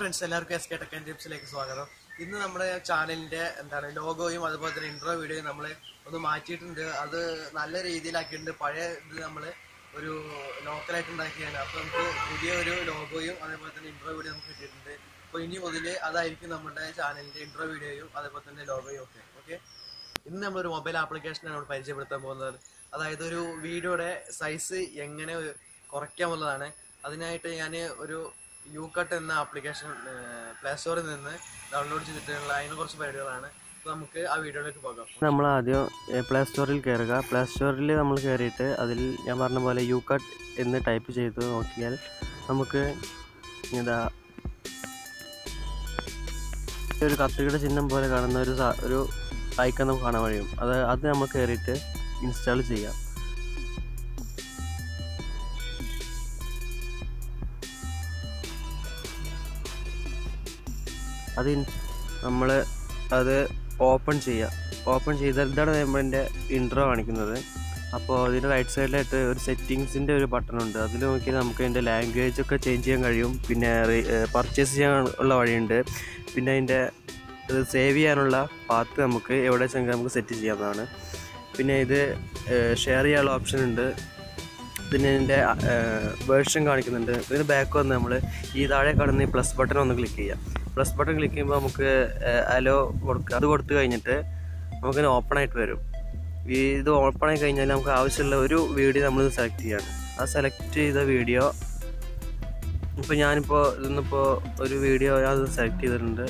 friends എല്ലാവർക്കും S K tech and ടിപ്സിലേക്ക് സ്വാഗതം ഇന്ന് നമ്മുടെ ചാനലിന്റെ എന്താണ് ലോഗോയും അതുപോലെ തന്നെ ഇൻട്രോ വീഡിയോയും നമ്മൾ ഒന്ന് മാറ്റിയിട്ടുണ്ട് അത് നല്ല രീതിയിലാക്കിയിട്ടുണ്ട് പഴയ ഇത് നമ്മൾ ഒരു ലോക്കലായിട്ട് ഉണ്ടാക്കിയാണ് അപ്പോൾ നമുക്ക് പുതിയ ഒരു ലോഗോയും അതേപോലെ തന്നെ ഇൻട്രോ വീഡിയോ നമുക്ക് കിട്ടിയിട്ടുണ്ട് അപ്പോൾ ഇനി മുതൽ അതായിരിക്കും നമ്മുടെ ചാനലിന്റെ ഇൻട്രോ വീഡിയോയും അതേപോലെ തന്നെ ലോഗോയും ഒക്കെ ഓക്കെ ഇന്ന് നമ്മളൊരു മൊബൈൽ ആപ്ലിക്കേഷനാണ് നമ്മൾ പരിചയപ്പെടുത്താൻ പോകുന്നത് അതായത് ഒരു വീഡിയോയുടെ സൈസ് എങ്ങനെ കുറയ്ക്കാമെന്നുള്ളതാണ് അതിനായിട്ട് ഞാൻ ഒരു യു കട്ട് എന്ന ആപ്ലിക്കേഷൻ പ്ലേ സ്റ്റോറിൽ നിന്ന് ഡൗൺലോഡ് ചെയ്തിട്ടുള്ള അതിന് കുറച്ച് പരിപാടികളാണ് അപ്പോൾ നമുക്ക് ആ വീഡിയോയിലേക്ക് പോകാം നമ്മൾ ആദ്യം പ്ലേ സ്റ്റോറിൽ കയറുക പ്ലേ സ്റ്റോറിൽ നമ്മൾ കയറിയിട്ട് അതിൽ ഞാൻ പറഞ്ഞ പോലെ യു കട്ട് എന്ന് ടൈപ്പ് ചെയ്ത് നോക്കിയാൽ നമുക്ക് എന്താ ഒരു കത്തിയുടെ ചിഹ്നം പോലെ കാണുന്ന ഒരു സാ- ഒരു ഐക്കൺ നമുക്ക് കാണാൻ കഴിയും അത് അത് നമ്മൾ കയറിയിട്ട് ഇൻസ്റ്റാൾ ചെയ്യാം അത് നമ്മൾ അത് ഓപ്പൺ ചെയ്യുക ഓപ്പൺ ചെയ്താൽ ഇതാണ് നമ്മുടെ ഇൻട്രോ കാണിക്കുന്നത് അപ്പോൾ അതിൻ്റെ റൈറ്റ് സൈഡിലായിട്ട് ഒരു സെറ്റിങ്സിൻ്റെ ഒരു ബട്ടൺ ഉണ്ട് അതിൽ നോക്കിയാൽ നമുക്ക് അതിൻ്റെ ലാംഗ്വേജ് ഒക്കെ ചേഞ്ച് ചെയ്യാൻ കഴിയും പിന്നെ പർച്ചേസ് ചെയ്യാൻ ഉള്ള വഴിയുണ്ട് പിന്നെ അതിൻ്റെ ഇത് സേവ് ചെയ്യാനുള്ള പാത്ത് നമുക്ക് എവിടെ വെച്ചെങ്കിൽ നമുക്ക് സെറ്റ് ചെയ്യാവുന്നതാണ് പിന്നെ ഇത് ഷെയർ ചെയ്യാനുള്ള ഓപ്ഷൻ ഉണ്ട് പിന്നെ ഇതിൻ്റെ വേർഷൻ കാണിക്കുന്നുണ്ട് ഇതിന് ബാക്ക് വന്ന് നമ്മൾ ഈ താഴെ കാണുന്ന ഈ പ്ലസ് ബട്ടൺ ഒന്ന് ക്ലിക്ക് ചെയ്യാം പ്ലസ് ബട്ടൺ ക്ലിക്ക് ചെയ്യുമ്പോൾ നമുക്ക് അലോ കൊടുക്കുക അത് കൊടുത്തു കഴിഞ്ഞിട്ട് നമുക്കിന് ഓപ്പൺ ആയിട്ട് വരും ഈ ഇത് ഓപ്പൺ ആയി കഴിഞ്ഞാൽ നമുക്ക് ആവശ്യമുള്ള ഒരു വീഡിയോ നമ്മൾ സെലക്ട് ചെയ്യാണ് ആ സെലക്ട് ചെയ്ത വീഡിയോ ഇപ്പോൾ ഞാനിപ്പോൾ ഇന്നിപ്പോൾ ഒരു വീഡിയോ അത് സെലക്ട് ചെയ്തിട്ടുണ്ട്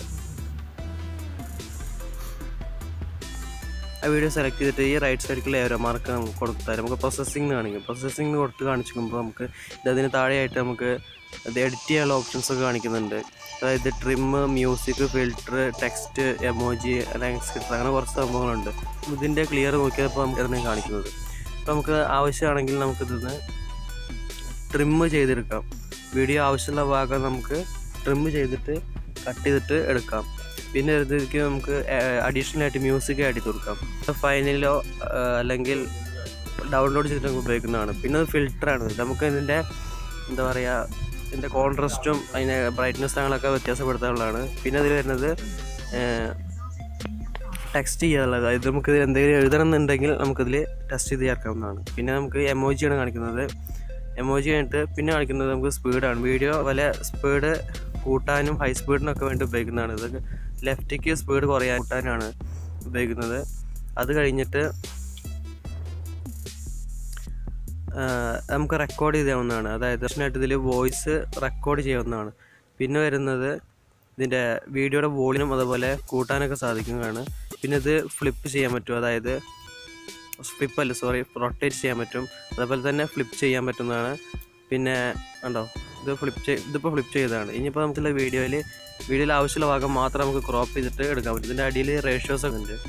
ആ വീഡിയോ സെലക്ട് ചെയ്തിട്ട് ഈ റൈറ്റ് സൈഡിൽ ഏരോ മാർക്ക് നമുക്ക് കൊടുത്താൽ നമുക്ക് പ്രോസസ്സിംഗ് കാണിക്കും പ്രോസസ്സിംഗ് കൊടുത്ത് കാണിക്കുമ്പോൾ നമുക്ക് ഇതിന് താഴെയായിട്ട് നമുക്ക് ഇത് എഡിറ്റ് ചെയ്യാനുള്ള ഓപ്ഷൻസ് ഒക്കെ കാണിക്കുന്നുണ്ട് അതായത് trim music filter text emoji അല്ലെങ്കിൽ അങ്ങനെ കുറച്ച് സംഭവങ്ങളുണ്ട് ഇതിൻ്റെ ക്ലിയർ നോക്കിയപ്പോൾ നമുക്ക് ഇതിനെ കാണിക്കുന്നത് അപ്പോൾ നമുക്ക് ആവശ്യമാണെങ്കിൽ നമുക്കിതിന്ന് ട്രിം ചെയ്തെടുക്കാം വീഡിയോ ആവശ്യമുള്ള ഭാഗം നമുക്ക് ട്രിം ചെയ്തിട്ട് കട്ട് ചെയ്തിട്ട് എടുക്കാം പിന്നെ ഇതിലേക്ക് നമുക്ക് അഡീഷണൽ ആയിട്ട് മ്യൂസിക് ആഡ് ചെയ്ത് കൊടുക്കാം ഫൈനലോ അല്ലെങ്കിൽ ഡൗൺലോഡ് ചെയ്തിട്ട് നമുക്ക് ഉപയോഗിക്കുന്നതാണ് പിന്നെ അത് ഫിൽറ്ററാണ് നമുക്ക് ഇതിൻ്റെ എന്താ പറയുക ഇതിൻ്റെ കോൺട്രസ്റ്റും അതിൻ്റെ ബ്രൈറ്റ്നസ് അങ്ങനെയൊക്കെ വ്യത്യാസപ്പെടുത്താനുള്ളതാണ് പിന്നെ അതിൽ വരുന്നത് ടെക്സ്റ്റ് ചെയ്യാനുള്ളത് അതായത് നമുക്ക് ഇതിൽ എന്തെങ്കിലും എഴുതണം എന്നുണ്ടെങ്കിൽ നമുക്കിതിൽ ടെസ്റ്റ് ചെയ്ത് ചേർക്കാവുന്നതാണ് പിന്നെ നമുക്ക് എമോജിയാണ് കാണിക്കുന്നത് എമോജി കഴിഞ്ഞിട്ട് പിന്നെ കാണിക്കുന്നത് നമുക്ക് സ്പീഡാണ് വീഡിയോ വല്ല സ്പീഡ് കൂട്ടാനും ഹൈ സ്പീഡിനൊക്കെ വേണ്ടി ഉപയോഗിക്കുന്നതാണ് ഇത് ലെഫ്റ്റിക്ക് സ്പീഡ് കുറയാൻ കൂട്ടാനാണ് ഉപയോഗിക്കുന്നത് അത് കഴിഞ്ഞിട്ട് നമുക്ക് റെക്കോർഡ് ചെയ്യാവുന്നതാണ് അതായത് ആയിട്ട് ഇതിൽ വോയിസ് റെക്കോർഡ് ചെയ്യാവുന്നതാണ് പിന്നെ വരുന്നത് ഇതിൻ്റെ വീഡിയോയുടെ വോളിയം അതുപോലെ കൂട്ടാനൊക്കെ സാധിക്കുന്നതാണ് പിന്നെ ഇത് ഫ്ലിപ്പ് ചെയ്യാൻ പറ്റും അതായത് ഫ്ലിപ്പ് അല്ല സോറി റൊട്ടേറ്റ് ചെയ്യാൻ പറ്റും അതുപോലെ തന്നെ ഫ്ലിപ്പ് ചെയ്യാൻ പറ്റുന്നതാണ് പിന്നെ ഉണ്ടോ ഇത് ഫ്ലിപ്പ് ചെയ്ത് ഇതിപ്പോൾ ഫ്ലിപ്പ് ചെയ്തതാണ് ഇനിയിപ്പോൾ നമുക്കുള്ള വീഡിയോയിൽ വീഡിയോയിൽ ആവശ്യമുള്ള ഭാഗം മാത്രം നമുക്ക് ക്രോപ്പ് ചെയ്തിട്ട് എടുക്കാൻ പറ്റും ഇതിൻ്റെ അടിയിൽ റേഷ്യോസ് ഒക്കെ ഉണ്ട്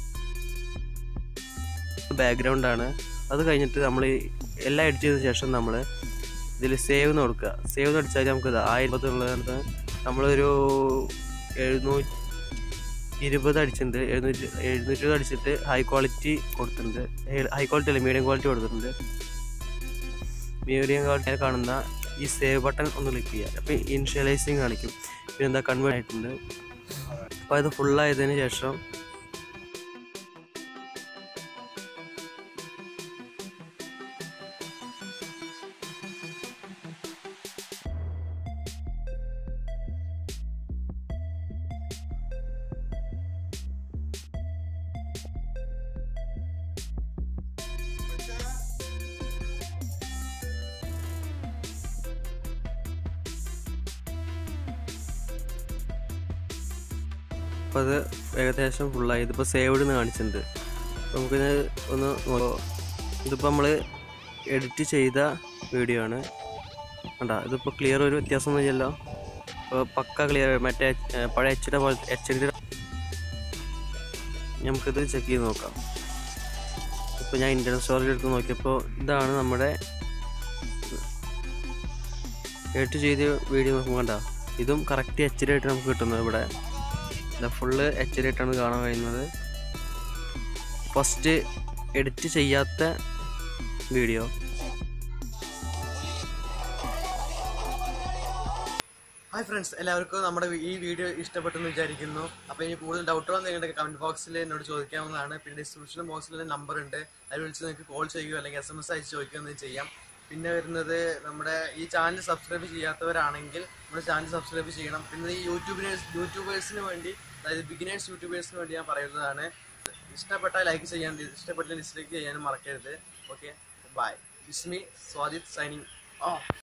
ബാക്ക്ഗ്രൗണ്ടാണ് അത് കഴിഞ്ഞിട്ട് നമ്മൾ എല്ലാം എഡിറ്റ് ചെയ്തതിന് ശേഷം നമ്മൾ ഇതിൽ സേവ് എന്ന് കൊടുക്കുക സേവ് എന്ന് അടിച്ചാൽ നമുക്ക് ഇത് ആയിരത്തി ഉള്ളതിനകത്ത് നമ്മളൊരു എഴുന്നൂറ്റി ഇരുപത് അടിച്ചിട്ടുണ്ട് എഴുന്നൂറ്റി എഴുന്നൂറ്റി ഇരുപത് അടിച്ചിട്ട് ഹൈ ക്വാളിറ്റി കൊടുത്തിട്ടുണ്ട് ഹൈ ക്വാളിറ്റി അല്ല മീഡിയം ക്വാളിറ്റി കൊടുത്തിട്ടുണ്ട് മീഡിയം ക്വാളിറ്റി കാണുന്ന ഈ സേവ് ബട്ടൺ ഒന്ന് ക്ലിക്ക് ചെയ്യുക അപ്പോൾ ഇനിഷ്യലൈസിങ് കാണിക്കും പിന്നെ എന്താ കൺവേർട്ട് ആയിട്ടുണ്ട് അപ്പോൾ ഇത് ഫുള്ളായതിനു ശേഷം അപ്പോൾ അത് ഏകദേശം ഫുള്ളായി ഇതിപ്പോൾ സേവ്ഡ് എന്ന് കാണിച്ചിട്ടുണ്ട് നമുക്കിത് ഒന്ന് നോ- ഇതിപ്പോൾ നമ്മൾ എഡിറ്റ് ചെയ്ത വീഡിയോ ആണ് കണ്ട ഇതിപ്പോൾ ക്ലിയർ ഒരു വ്യത്യാസമൊന്നും ഇല്ലല്ലോ ഇപ്പോൾ പക്ക ക്ലിയർ മറ്റേ ഏർ, പഴയ എച്ച് ഡി പോലെ എച്ച് ഡി നമുക്കിത് ചെക്ക് ചെയ്ത് നോക്കാം ഇപ്പോൾ ഞാൻ ഇൻ്റർനെറ്റ് സ്റ്റോറേജ് എടുത്ത് നോക്കിയപ്പോൾ ഇതാണ് നമ്മുടെ എഡിറ്റ് ചെയ്ത വീഡിയോ നോക്കുമ്പോൾ കണ്ട ഇതും കറക്റ്റ് എച്ച് ഡി ആയിട്ട് നമുക്ക് കിട്ടുന്നത് ഇവിടെ ഫുള്ള് എച്ച് ഡി ആയിട്ടാണ് കാണാൻ കഴിയുന്നത് ഫസ്റ്റ് എഡിറ്റ് ചെയ്യാത്ത വീഡിയോ ഹായ് ഫ്രണ്ട്സ് എല്ലാവർക്കും നമ്മുടെ ഈ വീഡിയോ ഇഷ്ടപ്പെട്ടെന്ന് വിചാരിക്കുന്നു അപ്പോൾ ഇനി കൂടുതൽ ഡൗട്ടുകൾ നിങ്ങളുടെ കമന്റ് ബോക്സിൽ എന്നോട് ചോദിക്കാവുന്നതാണ് പിന്നെ ഡിസ്ക്രിപ്ഷൻ ബോക്സിൽ നമ്പർ ഉണ്ട് അതിൽ വിളിച്ച് നിങ്ങൾക്ക് കോൾ ചെയ്യുകയോ അല്ലെങ്കിൽ എസ് എം എസ് അയച്ച് ചോദിക്കുകയോ ചെയ്യാം പിന്നെ വരുന്നത് നമ്മുടെ ഈ ചാനൽ സബ്സ്ക്രൈബ് ചെയ്യാത്തവരാണെങ്കിൽ നമ്മുടെ ചാനൽ സബ്സ്ക്രൈബ് ചെയ്യണം പിന്നെ ഈ യൂട്യൂബിനേഴ്സ് യൂട്യൂബേഴ്സിന് വേണ്ടി അതായത് ബിഗിനേഴ്സ് യൂട്യൂബേഴ്സിന് വേണ്ടി ഞാൻ പറയുന്നതാണ് ഇഷ്ടപ്പെട്ടാൽ ലൈക്ക് ചെയ്യാൻ ഇഷ്ടപ്പെട്ടാൽ ഡിസ്ലൈക്ക് ചെയ്യാനും മറക്കരുത് ഓക്കെ ബൈ ഇസ്മി സ്വാദിത് സൈനിങ് ഓ